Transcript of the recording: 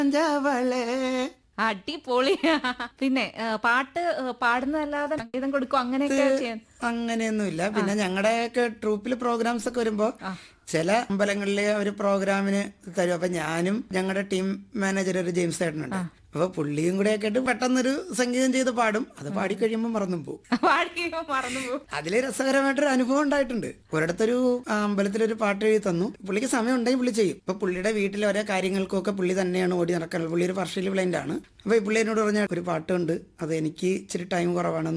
പഞ്ചവളേ അടിപൊളി പിന്നെ ആ, പാട്ട് ആ, പാടുന്നതല്ലാതെ സംഗീതം കൊടുക്കും അങ്ങനെയൊക്കെ ചെയ്യാൻ അങ്ങനെയൊന്നുമില്ല പിന്നെ ഞങ്ങളുടെയൊക്കെ ട്രൂപ്പിൽ പ്രോഗ്രാംസ് ഒക്കെ വരുമ്പോ ചില അമ്പലങ്ങളിലെ ഒരു പ്രോഗ്രാമിന് തരും അപ്പൊ ഞാനും ഞങ്ങളുടെ ടീം മാനേജർ ഒരു ജെയിംസ് ചേട്ടനുണ്ട് അപ്പൊ പുള്ളിയും കൂടെ ഒക്കെ ആയിട്ട് പെട്ടെന്നൊരു സംഗീതം ചെയ്ത് പാടും അത് പാടി കഴിയുമ്പോൾ മറന്നും പോകും പാടിക്കുമ്പോ മറന്നു പോകും അതില് രസകരമായിട്ടൊരു അനുഭവം ഉണ്ടായിട്ടുണ്ട് ഒരിടത്തൊരു ആ, അമ്പലത്തിലൊരു പാട്ട് എഴുതി തന്നു പുള്ളിക്ക് സമയം ഉണ്ടെങ്കിൽ പുള്ളി ചെയ്യും ഇപ്പൊ പുള്ളിയുടെ വീട്ടിലെ ഓരോ കാര്യങ്ങൾക്കൊക്കെ പുള്ളി തന്നെയാണ് ഓടി നടക്കുന്നത് പുള്ളി ഒരു പാർഷ്യലി ബ്ലൈൻഡ് ആണ് അപ്പൊ ഈ പുള്ളി എന്നോട് പറഞ്ഞ ഒരു പാട്ടുണ്ട് അത് എനിക്ക് ഇച്ചിരി ടൈം കുറവാണ്